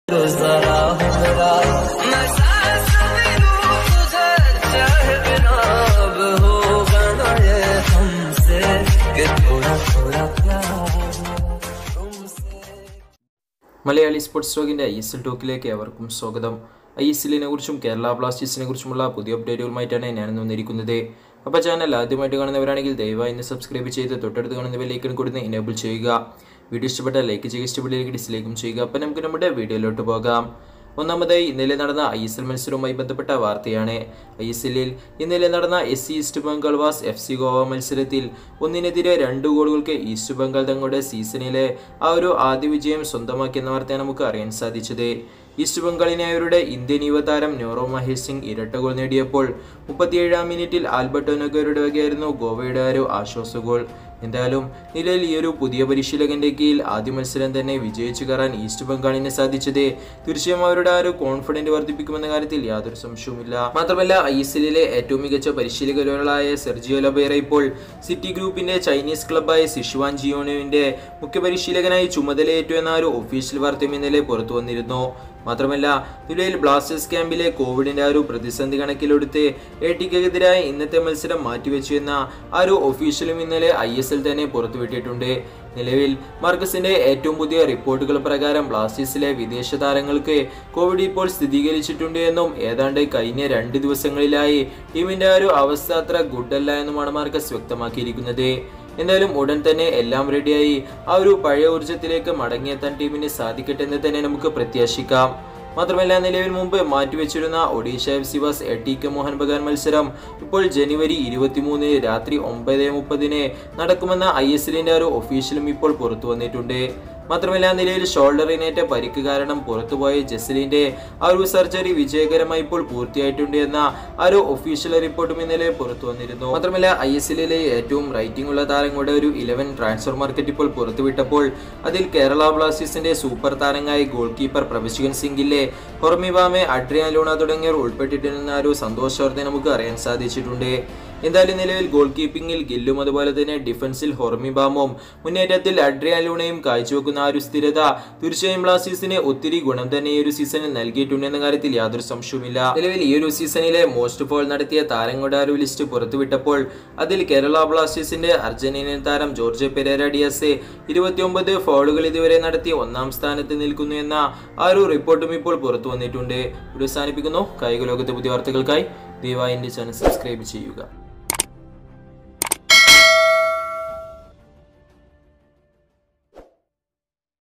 जरा हमरा मैं सांस भी लूं तुझे चाहे बिना अब होगा ना ये हमसे कि थोड़ा थोड़ा प्यार तुमसे മലയാളി സ്പോർട്സ് ടോക്കിന്റെ ഐ എസ് എൽ ടോക്കിലേക്ക് ഏവർക്കും സ്വാഗതം ഐ എസ് എല്ലിനെ കുറിച്ചും കേരള ബ്ലാസ്റ്റേഴ്സിനെ കുറിച്ചുമുള്ള പുതിയ അപ്ഡേറ്റുകളുമായിട്ടാണ് ഞാൻ ഇന്ന് വന്നിരിക്കുന്നത് അപ്പോൾ ചാനൽ ആദ്യമായിട്ട് കാണുന്നവരാണെങ്കിൽ ദയവായി ഇന്ന് സബ്സ്ക്രൈബ് ചെയ്ത് തൊട്ടടുത്ത് കാണുന്ന ബെല്ലൈക്കൺ കൊടുത്ത് എനേബിൾ ചെയ്യുക വീഡിയോ ഇഷ്ടപ്പെട്ടാൽ ലൈക്ക് ചെയ്യുക ഇഷ്ടപ്പെട്ടില്ലെങ്കിൽ ഡിസ്ലൈക്കും ചെയ്യുക അപ്പോൾ നമുക്ക് നമ്മുടെ വീഡിയോയിലോട്ട് പോകാം ഒന്നാമതായി ഇന്നലെ നടന്ന ഐ എസ് എൽ മത്സരവുമായി ബന്ധപ്പെട്ട വാർത്തയാണ് ഐ എസ് എല്ലിൽ ഇന്നലെ നടന്ന S C East Bengal vs F C Goa മത്സരത്തിൽ ഒന്നിനെതിരെ രണ്ട് ഗോളുകൾക്ക് ഈസ്റ്റ് ബംഗാൾ തങ്ങളുടെ സീസണിലെ ആ ഒരു ആദ്യ വിജയം സ്വന്തമാക്കിയെന്ന വാർത്തയാണ് നമുക്ക് അറിയാൻ സാധിച്ചത് ഈസ്റ്റ് ബംഗാളിനെ അവരുടെ ഇന്ത്യൻ യുവതാരം നോറോ മഹേഷ് സിംഗ് ഇരട്ട ഗോൾ നേടിയപ്പോൾ മുപ്പത്തിയേഴാം മിനിറ്റിൽ ആൽബർട്ടോ നഗരുടെ വകയായിരുന്നു ഗോവയുടെ ആ ഒരു ആശ്വാസ ഗോൾ എന്തായാലും നിലവിൽ ഈ ഒരു പുതിയ പരിശീലകന്റെ കീഴിൽ ആദ്യ മത്സരം തന്നെ വിജയിച്ചു കയറാൻ ഈസ്റ്റ് ബംഗാളിന് സാധിച്ചത് തീർച്ചയായും അവരുടെ ആ ഒരു കോൺഫിഡന്റ് വർദ്ധിപ്പിക്കുമെന്ന കാര്യത്തിൽ യാതൊരു സംശയവുമില്ല മാത്രമല്ല ഐ എസ് എല്ലിലെ ഏറ്റവും മികച്ച പരിശീലകരായ സെർജിയോ ലബേറ ഇപ്പോൾ സിറ്റി ഗ്രൂപ്പിന്റെ ചൈനീസ് ക്ലബായ സിഷുവാൻ ജിയോണുവിന്റെ മുഖ്യ പരിശീലകനായി ചുമതലയേറ്റു എന്ന ഒരു ഒഫീഷ്യൽ വാർത്തയും ഇന്നലെ പുറത്തു വന്നിരുന്നു മാത്രമല്ല നിലവിൽ ബ്ലാസ്റ്റേഴ്സ് ക്യാമ്പിലെ കോവിഡിന്റെ ആ ഒരു പ്രതിസന്ധി കണക്കിലെടുത്ത് എ ടിക്കെതിരായ ഇന്നത്തെ മത്സരം മാറ്റിവെച്ചു എന്ന ആ ഒരു ഒഫീഷ്യലും ഇന്നലെ ഐ എസ് എൽ തന്നെ പുറത്തുവിട്ടിട്ടുണ്ട് നിലവിൽ മാർക്കസിന്റെ ഏറ്റവും പുതിയ റിപ്പോർട്ടുകൾ പ്രകാരം ബ്ലാസ്റ്റേഴ്സിലെ വിദേശ താരങ്ങൾക്ക് കോവിഡ് ഇപ്പോൾ സ്ഥിരീകരിച്ചിട്ടുണ്ട് എന്നും ഏതാണ്ട് കഴിഞ്ഞ രണ്ട് ദിവസങ്ങളിലായി ടീമിന്റെ ആ ഒരു അവസ്ഥ അത്ര ഗുഡ് അല്ല എന്നുമാണ് മാർക്കസ് വ്യക്തമാക്കിയിരിക്കുന്നത് എന്തായാലും ഉടൻ തന്നെ എല്ലാം റെഡിയായി ആ ഒരു പഴയ ഊർജ്ജത്തിലേക്ക് മടങ്ങിയെത്താൻ ടീമിന് സാധിക്കട്ടെ എന്ന് തന്നെ നമുക്ക് പ്രത്യാശിക്കാം മാത്രമല്ല നിലവിൽ മുമ്പ് മാറ്റിവെച്ചിരുന്ന Odisha F C vs A T K Mohun Bagan മത്സരം ഇപ്പോൾ ജനുവരി ഇരുപത്തിമൂന്ന് രാത്രി ഒമ്പത് മുപ്പതിന് നടക്കുമെന്ന ഐ എസ് എല്ലിന്റെ ഒരു ഒഫീഷ്യലും ഇപ്പോൾ പുറത്തു വന്നിട്ടുണ്ട് മാത്രമല്ല നിലവിൽ ഷോൾഡറിനേറ്റ പരിക്ക് കാരണം പുറത്തുപോയ ജസലിന്റെ ആ ഒരു സർജറി വിജയകരമായി ഇപ്പോൾ പൂർത്തിയായിട്ടുണ്ട് എന്ന ആ ഒരു ഒഫീഷ്യൽ റിപ്പോർട്ടും ഇന്നലെ പുറത്തു വന്നിരുന്നു മാത്രമല്ല ഐ എസ് എല്ലിലെ ഏറ്റവും റൈറ്റിംഗ് ഉള്ള താരങ്ങളുടെ ഒരു ഇലവൻ ട്രാൻസ്ഫർ മാർക്കറ്റ് ഇപ്പോൾ പുറത്തുവിട്ടപ്പോൾ അതിൽ കേരള ബ്ലാസ്റ്റേഴ്സിന്റെ സൂപ്പർ താരങ്ങളായ ഗോൾ കീപ്പർ പ്രഭിഷകൻ സിംഗിലെ ഹൊർമിബാമെ അഡ്രിയാൻ ലൂണ തുടങ്ങിയവർ ഉൾപ്പെട്ടിട്ടുണ്ടെന്ന ഒരു സന്തോഷ വാർത്ത നമുക്ക് അറിയാൻ സാധിച്ചിട്ടുണ്ട് എന്തായാലും നിലവിൽ ഗോൾ കീപ്പിംഗിൽ ഗില്ലും അതുപോലെ തന്നെ ഡിഫൻസിൽ ഹൊർമിബാമും മുന്നേറ്റത്തിൽ അഡ്രിയാൻ ലൂണയും കാഴ്ചവെക്കുന്ന ആ ഒരു സ്ഥിരത തീർച്ചയായും ബ്ലാസ്റ്റേഴ്സിന് ഒത്തിരി ഗുണം തന്നെ ഈ ഒരു സീസണിൽ നൽകിയിട്ടുണ്ടെന്ന കാര്യത്തിൽ യാതൊരു സംശയവുമില്ല നിലവിൽ ഈ ഒരു സീസണിലെ മോസ്റ്റ് ഫോൾ നടത്തിയ താരങ്ങളുടെ ആ ഒരു ലിസ്റ്റ് പുറത്തുവിട്ടപ്പോൾ അതിൽ കേരള ബ്ലാസ്റ്റേഴ്സിന്റെ അർജന്റീനിയൻ താരം ജോർജ് പെരേര ഡിയസ് ഇരുപത്തിയൊമ്പത് ഫോളുകൾ ഇതുവരെ നടത്തി ഒന്നാം സ്ഥാനത്ത് നിൽക്കുന്നു എന്ന ആ ഒരു റിപ്പോർട്ടും ഇപ്പോൾ പുറത്തു വന്നിട്ടുണ്ട് ഇത് അവസാനിപ്പിക്കുന്നു കായിക ലോകത്തെ പുതിയ വാർത്തകൾക്കായി ദയവായി എൻ്റെ ചാനൽ സബ്സ്ക്രൈബ് ചെയ്യുക